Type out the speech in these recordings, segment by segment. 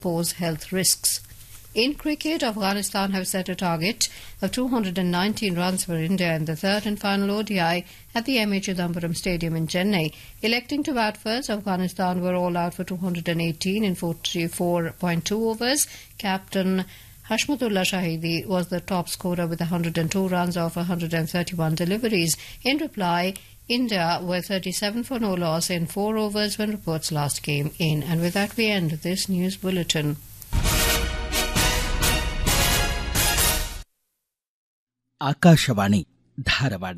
pose health risks. In cricket, Afghanistan have set a target of 219 runs for India in the third and final ODI at the MA Chidambaram Stadium in Chennai. Electing to bat first, Afghanistan were all out for 218 in 44.2 overs. Captain Hashmatullah Shahidi was the top scorer with 102 runs off 131 deliveries. In reply, India were 37 for no loss in four overs when reports last came in. And with that, we end this news bulletin. Akashvani Dharwad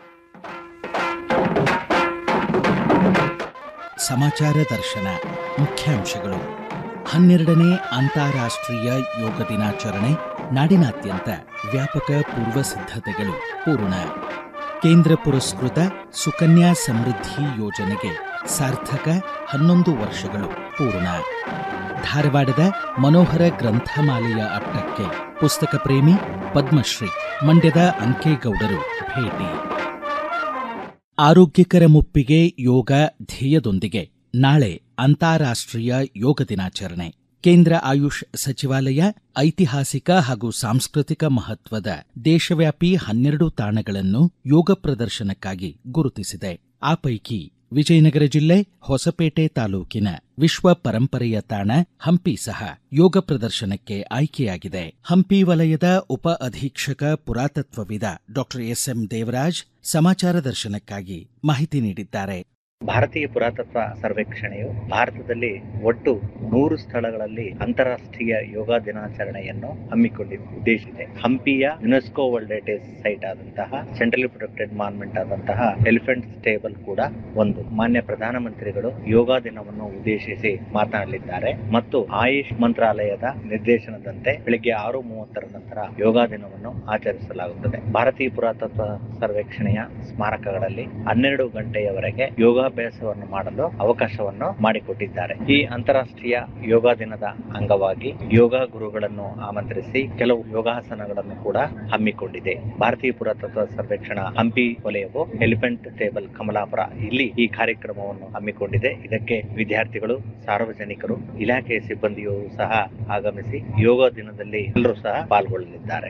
ಸಮಾಚಾರ ದರ್ಶನ ಮುಖ್ಯಾಂಶಗಳು ಹನ್ನೆರಡನೇ ಅಂತಾರಾಷ್ಟ್ರೀಯ ಯೋಗ ದಿನಾಚರಣೆ ನಾಡಿನಾದ್ಯಂತ ವ್ಯಾಪಕ ಪೂರ್ವ ಸಿದ್ಧತೆಗಳು ಪೂರ್ಣ ಕೇಂದ್ರ ಪುರಸ್ಕೃತ ಸುಕನ್ಯಾ ಸಮೃದ್ಧಿ ಯೋಜನೆಗೆ ಸಾರ್ಥಕ ಹನ್ನೊಂದು ವರ್ಷಗಳು ಪೂರ್ಣ ಧಾರವಾಡದ ಮನೋಹರ ಗ್ರಂಥಮಾಲೆಯ ಅಟ್ಟಕ್ಕೆ ಪುಸ್ತಕ ಪ್ರೇಮಿ ಪದ್ಮಶ್ರೀ ಮಂಡ್ಯದ ಅಂಕೇಗೌಡರು ಭೇಟಿ ಆರೋಗ್ಯಕರ ಮುಪ್ಪಿಗೆ ಯೋಗ ಧ್ಯೇಯದೊಂದಿಗೆ ನಾಳೆ ಅಂತಾರಾಷ್ಟ್ರೀಯ ಯೋಗ ದಿನಾಚರಣೆ ಕೇಂದ್ರ ಆಯುಷ್ ಸಚಿವಾಲಯ ಐತಿಹಾಸಿಕ ಹಾಗೂ ಸಾಂಸ್ಕೃತಿಕ ಮಹತ್ವದ ದೇಶವ್ಯಾಪಿ ಹನ್ನೆರಡು ತಾಣಗಳನ್ನು ಯೋಗ ಪ್ರದರ್ಶನಕ್ಕಾಗಿ ಗುರುತಿಸಿದೆ ಆ ಪೈಕಿ ವಿಜಯನಗರ ಜಿಲ್ಲೆ ಹೊಸಪೇಟೆ ತಾಲೂಕಿನ ವಿಶ್ವ ಪರಂಪರೆಯ ತಾಣ ಹಂಪಿ ಸಹ ಯೋಗ ಪ್ರದರ್ಶನಕ್ಕೆ ಆಯ್ಕೆಯಾಗಿದೆ ಹಂಪಿ ವಲಯದ ಉಪ ಅಧೀಕ್ಷಕ ಪುರಾತತ್ವವಿದ ಡಾಕ್ಟರ್ ಎಸ್ಎಂ ದೇವರಾಜ್ ಸಮಾಚಾರ ದರ್ಶನಕ್ಕಾಗಿ ಮಾಹಿತಿ ನೀಡಿದ್ದಾರೆ ಭಾರತೀಯ ಪುರಾತತ್ವ ಸರ್ವೇಕ್ಷಣೆಯು ಭಾರತದಲ್ಲಿ ಒಟ್ಟು ನೂರು ಸ್ಥಳಗಳಲ್ಲಿ ಅಂತಾರಾಷ್ಟ್ರೀಯ ಯೋಗ ದಿನಾಚರಣೆಯನ್ನು ಹಮ್ಮಿಕೊಂಡಿ ಉದ್ದೇಶಿಸಿದೆ ಹಂಪಿಯ ಯುನೆಸ್ಕೋ ವರ್ಲ್ಡ್ ಹೆರಿಟೇಜ್ ಸೈಟ್ ಆದಂತಹ ಸೆಂಟ್ರಲಿ ಪ್ರೊಟೆಕ್ಟೆಡ್ ಮಾನ್ಮೆಂಟ್ ಆದಂತಹ ಎಲಿಫೆಂಟ್ ಸ್ಟೇಬಲ್ ಕೂಡ ಒಂದು ಮಾನ್ಯ ಪ್ರಧಾನಮಂತ್ರಿಗಳು ಯೋಗ ದಿನವನ್ನು ಉದ್ದೇಶಿಸಿ ಮಾತನಾಡಲಿದ್ದಾರೆ ಮತ್ತು ಆಯುಷ್ ಮಂತ್ರಾಲಯದ ನಿರ್ದೇಶನದಂತೆ ಬೆಳಿಗ್ಗೆ ಆರು ಮೂವತ್ತರ ನಂತರ ಯೋಗ ದಿನವನ್ನು ಆಚರಿಸಲಾಗುತ್ತದೆ ಭಾರತೀಯ ಪುರಾತತ್ವ ಸರ್ವೇಕ್ಷಣೆಯ ಸ್ಮಾರಕಗಳಲ್ಲಿ ಹನ್ನೆರಡು ಗಂಟೆಯವರೆಗೆ ಯೋಗಾಭ್ಯಾಸವನ್ನು ಮಾಡಲು ಅವಕಾಶವನ್ನು ಮಾಡಿಕೊಟ್ಟಿದ್ದಾರೆ ಈ ಅಂತಾರಾಷ್ಟ್ರೀಯ ಯೋಗ ದಿನದ ಅಂಗವಾಗಿ ಯೋಗ ಗುರುಗಳನ್ನು ಆಮಂತ್ರಿಸಿ ಕೆಲವು ಯೋಗಾಸನಗಳನ್ನು ಕೂಡ ಹಮ್ಮಿಕೊಂಡಿದೆ ಭಾರತೀಯ ಪುರಾತತ್ವ ಸರ್ವೇಕ್ಷಣಾ ಹಂಪಿ ವಲಯವು ಎಲಿಫೆಂಟ್ ಟೇಬಲ್ ಕಮಲಾಪುರ ಇಲ್ಲಿ ಈ ಕಾರ್ಯಕ್ರಮವನ್ನು ಹಮ್ಮಿಕೊಂಡಿದೆ ಇದಕ್ಕೆ ವಿದ್ಯಾರ್ಥಿಗಳು ಸಾರ್ವಜನಿಕರು ಇಲಾಖೆಯ ಸಿಬ್ಬಂದಿಯು ಸಹ ಆಗಮಿಸಿ ಯೋಗ ದಿನದಲ್ಲಿ ಎಲ್ಲರೂ ಸಹ ಪಾಲ್ಗೊಳ್ಳಲಿದ್ದಾರೆ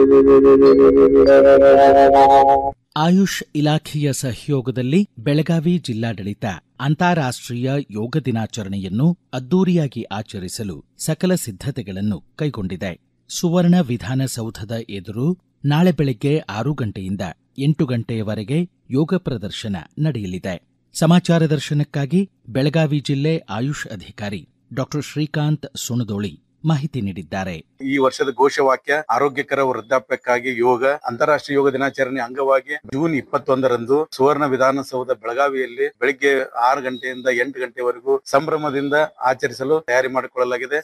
ಆಯುಷ್ ಇಲಾಖೆಯ ಸಹಯೋಗದಲ್ಲಿ ಬೆಳಗಾವಿ ಜಿಲ್ಲಾಡಳಿತ ಅಂತಾರಾಷ್ಟ್ರೀಯ ಯೋಗ ದಿನಾಚರಣೆಯನ್ನು ಅದ್ದೂರಿಯಾಗಿ ಆಚರಿಸಲು ಸಕಲ ಸಿದ್ಧತೆಗಳನ್ನು ಕೈಗೊಂಡಿದೆ ಸುವರ್ಣ ವಿಧಾನಸೌಧದ ಎದುರು ನಾಳೆ ಬೆಳಗ್ಗೆ ಆರು ಗಂಟೆಯಿಂದ ಎಂಟು ಗಂಟೆಯವರೆಗೆ ಯೋಗ ಪ್ರದರ್ಶನ ನಡೆಯಲಿದೆ ಸಮಾಚಾರ ದರ್ಶನಕ್ಕಾಗಿ ಬೆಳಗಾವಿ ಜಿಲ್ಲೆ ಆಯುಷ್ ಅಧಿಕಾರಿ ಡಾಕ್ಟರ್ ಶ್ರೀಕಾಂತ್ ಸುಣದೋಳಿ ಮಾಹಿತಿ ನೀಡಿದ್ದಾರೆ ಈ ವರ್ಷದ ಘೋಷವಾಕ್ಯ ಆರೋಗ್ಯಕರ ವೃದ್ಧಾಪ್ಯಕ್ಕಾಗಿ ಯೋಗ ಅಂತಾರಾಷ್ಟ್ರೀಯ ಯೋಗ ದಿನಾಚರಣೆ ಅಂಗವಾಗಿ ಜೂನ್ ಇಪ್ಪತ್ತೊಂದರಂದು ಸುವರ್ಣ ವಿಧಾನಸೌಧ ಬೆಳಗಾವಿಯಲ್ಲಿ ಬೆಳಿಗ್ಗೆ ಆರು ಗಂಟೆಯಿಂದ ಎಂಟು ಗಂಟೆವರೆಗೂ ಸಂಭ್ರಮದಿಂದ ಆಚರಿಸಲು ತಯಾರಿ ಮಾಡಿಕೊಳ್ಳಲಾಗಿದೆ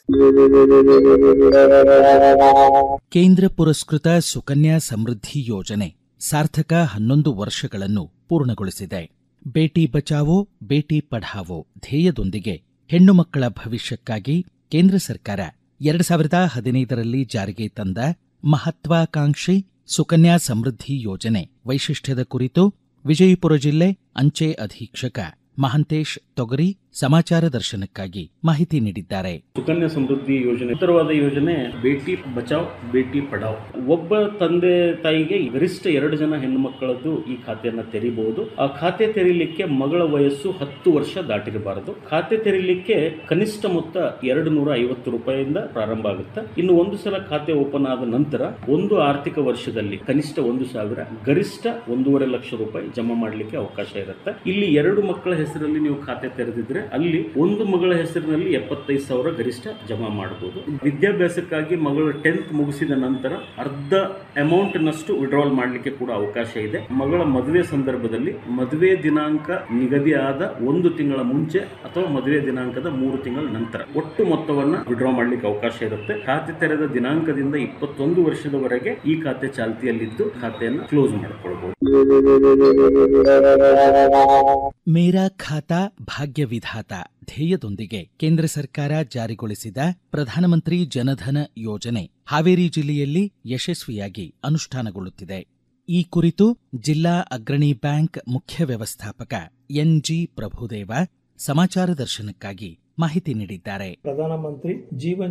ಕೇಂದ್ರ ಪುರಸ್ಕೃತ ಸುಕನ್ಯಾ ಸಮೃದ್ಧಿ ಯೋಜನೆ ಸಾರ್ಥಕ ಹನ್ನೊಂದು ವರ್ಷಗಳನ್ನು ಪೂರ್ಣಗೊಳಿಸಿದೆ ಬೇಟಿ ಬಚಾವೋ ಬೇಟಿ ಪಢಾವೋ ಧ್ಯೇಯದೊಂದಿಗೆ ಹೆಣ್ಣು ಮಕ್ಕಳ ಭವಿಷ್ಯಕ್ಕಾಗಿ ಕೇಂದ್ರ ಸರ್ಕಾರ ಎರಡು ಸಾವಿರದ ಹದಿನೈದರಲ್ಲಿ ಜಾರಿಗೆ ತಂದ ಮಹತ್ವಾಕಾಂಕ್ಷಿ ಸುಕನ್ಯಾ ಸಮೃದ್ಧಿ ಯೋಜನೆ ವೈಶಿಷ್ಟ್ಯದ ಕುರಿತು ವಿಜಯಪುರ ಜಿಲ್ಲೆ ಅಂಚೆ ಅಧೀಕ್ಷಕ ಮಹಂತೇಶ್ ತೊಗರಿ ಸಮಾಚಾರ ದರ್ಶನಕ್ಕಾಗಿ ಮಾಹಿತಿ ನೀಡಿದ್ದಾರೆ ಸುಕನ್ಯಾ ಸಮೃದ್ಧಿ ಯೋಜನೆ ಉತ್ತರವಾದ ಯೋಜನೆ ಬೇಟಿ ಬಚಾವ್ ಬೇಟಿ ಪಡಾವ್ ಒಬ್ಬ ತಂದೆ ತಾಯಿಗೆ ಗರಿಷ್ಠ ಎರಡು ಜನ ಹೆಣ್ಣು ಮಕ್ಕಳದ್ದು ಈ ಖಾತೆಯನ್ನ ತೆರಿಬಹುದು ಆ ಖಾತೆ ತೆರೀಲಿಕ್ಕೆ ಮಗಳ ವಯಸ್ಸು ಹತ್ತು ವರ್ಷ ದಾಟಿರಬಾರದು ಖಾತೆ ತೆರೀಲಿಕ್ಕೆ ಕನಿಷ್ಠ ಮೊತ್ತ ಎರಡು ನೂರ ಐವತ್ತು ರೂಪಾಯಿಯಿಂದ ಪ್ರಾರಂಭ ಆಗುತ್ತೆ ಇನ್ನು ಒಂದು ಸಲ ಖಾತೆ ಓಪನ್ ಆದ ನಂತರ ಒಂದು ಆರ್ಥಿಕ ವರ್ಷದಲ್ಲಿ ಕನಿಷ್ಠ ಒಂದು ಸಾವಿರ ಗರಿಷ್ಠ ಒಂದೂವರೆ ಲಕ್ಷ ರೂಪಾಯಿ ಜಮಾ ಮಾಡಲಿಕ್ಕೆ ಅವಕಾಶ ಇರುತ್ತೆ ಇಲ್ಲಿ ಎರಡು ಮಕ್ಕಳ ಹೆಸರಲ್ಲಿ ನೀವು ಖಾತೆ ತೆರೆದಿದ್ರೆ ಅಲ್ಲಿ ಒಂದು ಮಗಳ ಹೆಸರಿನಲ್ಲಿ ಎಪ್ಪತ್ತೈದು ಸಾವಿರ ಗರಿಷ್ಠ ಜಮಾ ಮಾಡಬಹುದು ವಿದ್ಯಾಭ್ಯಾಸಕ್ಕಾಗಿ ಮಗಳು ಟೆಂತ್ ಮುಗಿಸಿದ ನಂತರ ಅರ್ಧ ಅಮೌಂಟ್ ನಷ್ಟು ವಿಡ್ರಾಲ್ ಮಾಡಲಿಕ್ಕೆ ಕೂಡ ಅವಕಾಶ ಇದೆ ಮಗಳ ಮದುವೆ ಸಂದರ್ಭದಲ್ಲಿ ಮದುವೆ ದಿನಾಂಕ ನಿಗದಿ ಆದ ಒಂದು ತಿಂಗಳ ಮುಂಚೆ ಅಥವಾ ಮದುವೆ ದಿನಾಂಕದ ಮೂರು ತಿಂಗಳ ನಂತರ ಒಟ್ಟು ಮೊತ್ತವನ್ನ ವಿಡ್ರಾ ಮಾಡಲಿಕ್ಕೆ ಅವಕಾಶ ಇರುತ್ತೆ ಖಾತೆ ತೆರೆದ ದಿನಾಂಕದಿಂದ ಇಪ್ಪತ್ತೊಂದು ವರ್ಷದವರೆಗೆ ಈ ಖಾತೆ ಚಾಲ್ತಿಯಲ್ಲಿದ್ದು ಖಾತೆಯನ್ನು ಕ್ಲೋಸ್ ಮಾಡಿಕೊಳ್ಬಹುದು ಮೇರಾ ಖಾತಾ ಭಾಗ್ಯ ವಿಧಾತ ಧ್ಯೇಯದೊಂದಿಗೆ ಕೇಂದ್ರ ಸರ್ಕಾರ ಜಾರಿಗೊಳಿಸಿದ ಪ್ರಧಾನಮಂತ್ರಿ ಜನಧನ ಯೋಜನೆ ಹಾವೇರಿ ಜಿಲ್ಲೆಯಲ್ಲಿ ಯಶಸ್ವಿಯಾಗಿ ಅನುಷ್ಠಾನಗೊಳ್ಳುತ್ತಿದೆ ಈ ಕುರಿತು ಜಿಲ್ಲಾ ಅಗ್ರಣಿ ಬ್ಯಾಂಕ್ ಮುಖ್ಯ ವ್ಯವಸ್ಥಾಪಕ ಎನ್ಜಿ ಪ್ರಭುದೇವ ಸಮಾಚಾರ ದರ್ಶನಕ್ಕಾಗಿ ಮಾಹಿತಿ ನೀಡಿದ್ದಾರೆ ಪ್ರಧಾನಮಂತ್ರಿ ಜೀವನ್